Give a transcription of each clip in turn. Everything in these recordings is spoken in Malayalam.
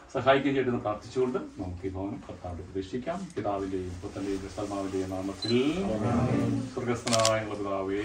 സഹായിക്കുകയും ചെയ്തെന്ന് പ്രാർത്ഥിച്ചുകൊണ്ട് നമുക്ക് ഈ ഭവനം കർത്താവിന്റെ പ്രതീക്ഷിക്കാം പിതാവിന്റെയും പുത്തന്റെയും സൽമാവിന്റെയും നാമത്തിൽ സ്വർഗസ്ഥനായ ഞങ്ങളുടെ പിതാവേ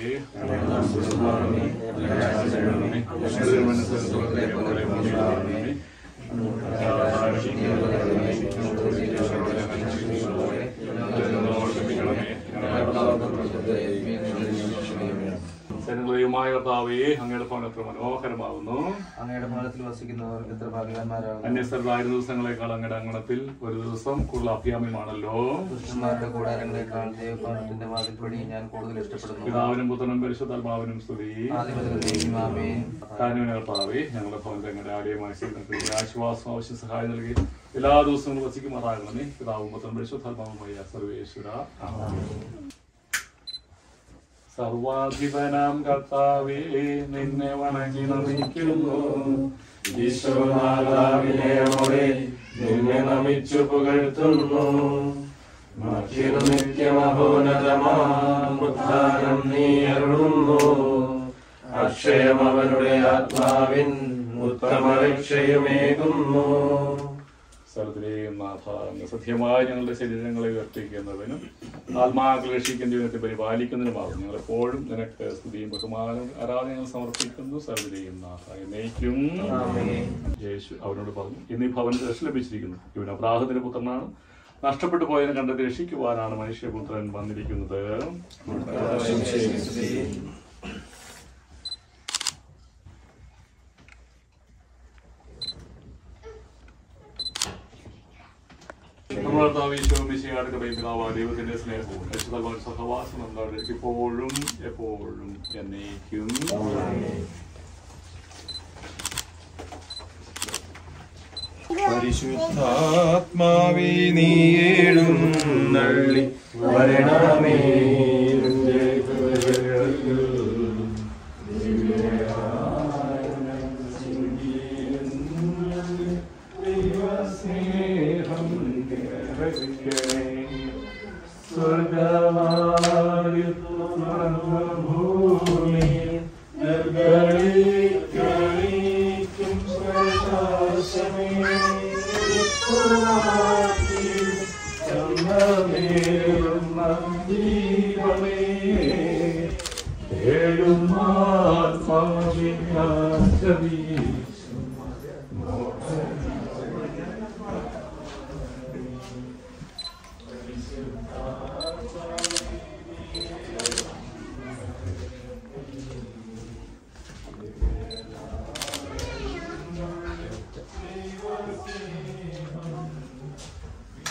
സൈനികമായ കർത്താവേ അങ്ങയുടെ ഭവനം എത്ര മനോഹരമാകുന്നു അങ്ങയുടെ ഭവനത്തിൽ വസിക്കുന്നവർക്ക് എത്ര ഭാഗ്യവാന്മാരാകും അന്യസ്ഥലത്തായിരുന്ന ദിവസങ്ങളെക്കാൾ അങ്ങയുടെ അങ്കണത്തിൽ ഒരു ദിവസം കൂടുതൽ അഭ്യാമ്യമാണല്ലോ പുരുഷന്മാരുടെ കൂടാരങ്ങളെക്കാൾ ദൈവഭവനത്തിന്റെ വാതിൽപ്പടി ഞാൻ കൂടുതൽ ഇഷ്ടപ്പെടുന്നു പിതാവിനും പുത്രനും പരിശുദ്ധാത്മാവിനും സ്തുതി ആദിപതിയും ആമേ കാനുവിനകർത്താവേ ഞങ്ങളുടെ ഭവനത്തെ ഞങ്ങളുടെ ആലയമായ സീനത്തിൽ ആശ്വാസം ആവശ്യം സഹായം നൽകി എല്ലാ ദിവസവും വസിക്കുമാറാകണമേ പിതാവും പുത്രനും പരിശുദ്ധാത്മാവുമായ സർവേശ്വര സർവാധിപനാം കർത്താവേ നിന്നെ വണങ്ങി നമിക്കുന്നു ഈശ്വരനാഥാവിനെയോടെ നിന്നെ നമിച്ചു പുകഴ്ത്തുന്നു മറ്റൊരു നിത്യമഹോന്നതമാം ഉദ്ധാനം നീ അരുളുന്നു അക്ഷയം അവരുടെ ആത്മാവിൻ ഉത്തമരക്ഷയുമേകുന്നു സ്ഥലത്തിലെയും നാഥ അങ്ങ് സത്യമായി ഞങ്ങളുടെ ശരീരങ്ങളെ ഉയർത്തിക്കുന്നതിനും ആത്മാക്കൾ രക്ഷിക്കുന്ന ജീവിതത്തെ പരിപാലിക്കുന്നതിനുമാകും ഞങ്ങൾ എപ്പോഴും നിനക്ക് സ്തുതിയും ബഹുമാനവും ആരാധനകൾ സമർപ്പിക്കുന്നു സർവ്വതയും നാഥ എന്നേക്കും യേശു അവനോട് പറഞ്ഞു ഇന്ന് ഈ ഭവനത്തിൽ രക്ഷ ലഭിച്ചിരിക്കുന്നു ഇവൻ അബ്രാഹത്തിന്റെ പുത്രനാണ് നഷ്ടപ്പെട്ടു പോയതിനെ കണ്ടെത്തി രക്ഷിക്കുവാനാണ് മനുഷ്യപുത്രൻ വന്നിരിക്കുന്നത് നമ്മുടെ കർത്താവ് ഈശോ മിശിഹായുടെ കൃപയും പിതാവായ ദൈവത്തിന്റെ സ്നേഹവും പരിശുദ്ധമായ സഹവാസം ഉണ്ടാവട്ടെ ഇപ്പോഴും എപ്പോഴും എന്നേക്കും പരിശുദ്ധാത്മാവി നീയേഴും നള്ളി വരണമേ സ്നേഹം സ്വർഗവായു തുറന്ന ഭൂമി നിർഗളിക്കും പ്രകാശമേ ചന്ദ്രമേറും ദീപമേ ഏഴും ആത്മാവിനാശവീശും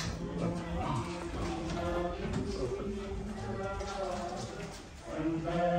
Amen.